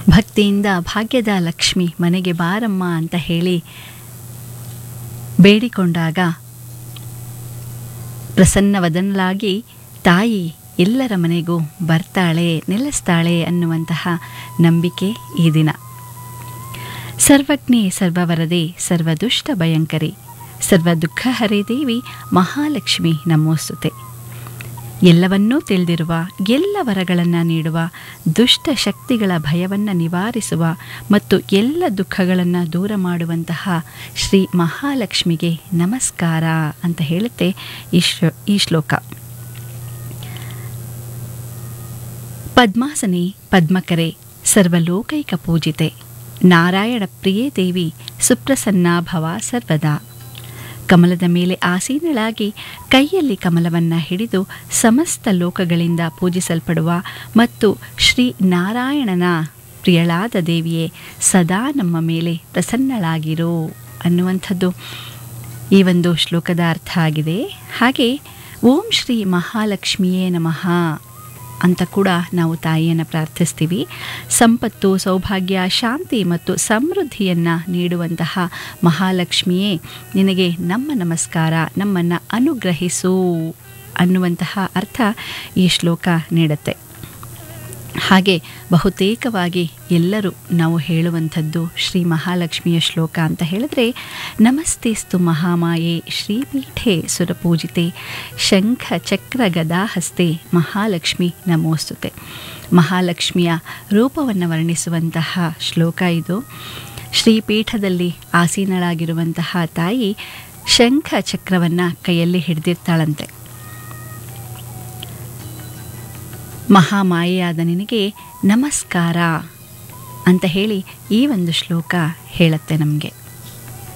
ಭಕ್ತಿಯಿಂದ ಭಾಗ್ಯದ ಲಕ್ಷ್ಮಿ ಮನೆಗೆ ಬಾರಮ್ಮ ಅಂತ ಹೇಳಿ ಬೇಡಿಕೊಂಡಾಗ ಪ್ರಸನ್ನವದನಲಾಗಿ ತಾಯಿ ಎಲ್ಲರ ಮನೆಗೂ ಬರ್ತಾಳೆ ನೆಲೆಸ್ತಾಳೆ ಅನ್ನುವಂತಹ ನಂಬಿಕೆ ಈ ದಿನ ಸರ್ವಜ್ಞೆ ಸರ್ವವರದೆ ಸರ್ವದುಷ್ಟ ಭಯಂಕರಿ ಸರ್ವ ದುಃಖ ಹರೇ ದೇವಿ ಮಹಾಲಕ್ಷ್ಮಿ ನಮೋಸ್ತುತೆ ಎಲ್ಲವನ್ನೂ ತಿಳಿದಿರುವ ಎಲ್ಲ ವರಗಳನ್ನು ನೀಡುವ ದುಷ್ಟ ಶಕ್ತಿಗಳ ಭಯವನ್ನು ನಿವಾರಿಸುವ ಮತ್ತು ಎಲ್ಲ ದುಃಖಗಳನ್ನು ದೂರ ಮಾಡುವಂತಹ ಶ್ರೀ ಮಹಾಲಕ್ಷ್ಮಿಗೆ ನಮಸ್ಕಾರ ಅಂತ ಹೇಳುತ್ತೆ ಈ ಶ್ಲೋ ಈ ಶ್ಲೋಕ ಪದ್ಮಾಸನೆ ಪದ್ಮಕರೆ ಸರ್ವಲೋಕೈಕ ಪೂಜಿತೆ ನಾರಾಯಣ ಪ್ರಿಯೇ ದೇವಿ ಸುಪ್ರಸನ್ನಾ ಭವ ಸರ್ವದಾ ಕಮಲದ ಮೇಲೆ ಆಸೀನಳಾಗಿ ಕೈಯಲ್ಲಿ ಕಮಲವನ್ನು ಹಿಡಿದು ಸಮಸ್ತ ಲೋಕಗಳಿಂದ ಪೂಜಿಸಲ್ಪಡುವ ಮತ್ತು ಶ್ರೀ ನಾರಾಯಣನ ಪ್ರಿಯಳಾದ ದೇವಿಯೇ ಸದಾ ನಮ್ಮ ಮೇಲೆ ಪ್ರಸನ್ನಳಾಗಿರೋ ಅನ್ನುವಂಥದ್ದು ಈ ಒಂದು ಶ್ಲೋಕದ ಅರ್ಥ ಆಗಿದೆ ಹಾಗೆ ಓಂ ಶ್ರೀ ಮಹಾಲಕ್ಷ್ಮಿಯೇ ನಮಃ ಅಂತ ಕೂಡ ನಾವು ತಾಯಿಯನ್ನು ಪ್ರಾರ್ಥಿಸ್ತೀವಿ ಸಂಪತ್ತು ಸೌಭಾಗ್ಯ ಶಾಂತಿ ಮತ್ತು ಸಮೃದ್ಧಿಯನ್ನು ನೀಡುವಂತಹ ಮಹಾಲಕ್ಷ್ಮಿಯೇ ನಿನಗೆ ನಮ್ಮ ನಮಸ್ಕಾರ ನಮ್ಮನ್ನು ಅನುಗ್ರಹಿಸು ಅನ್ನುವಂತಹ ಅರ್ಥ ಈ ಶ್ಲೋಕ ನೀಡುತ್ತೆ ಹಾಗೆ ಬಹುತೇಕವಾಗಿ ಎಲ್ಲರೂ ನಾವು ಹೇಳುವಂಥದ್ದು ಶ್ರೀ ಮಹಾಲಕ್ಷ್ಮಿಯ ಶ್ಲೋಕ ಅಂತ ಹೇಳಿದ್ರೆ ನಮಸ್ತೆಸ್ತು ಮಹಾಮಾಯೆ ಶ್ರೀಪೀಠೆ ಸುರಪೂಜಿತೆ ಶಂಖ ಚಕ್ರ ಗದಾಹಸ್ತೆ ಮಹಾಲಕ್ಷ್ಮಿ ನಮೋಸ್ತುತೆ ಮಹಾಲಕ್ಷ್ಮಿಯ ರೂಪವನ್ನು ವರ್ಣಿಸುವಂತಹ ಶ್ಲೋಕ ಇದು ಶ್ರೀಪೀಠದಲ್ಲಿ ಆಸೀನಳಾಗಿರುವಂತಹ ತಾಯಿ ಶಂಖ ಚಕ್ರವನ್ನು ಕೈಯಲ್ಲಿ ಹಿಡಿದಿರ್ತಾಳಂತೆ ಮಹಾಮಾಯೆಯಾದ ನಿನಗೆ ನಮಸ್ಕಾರ ಅಂತ ಹೇಳಿ ಈ ಒಂದು ಶ್ಲೋಕ ಹೇಳುತ್ತೆ ನಮಗೆ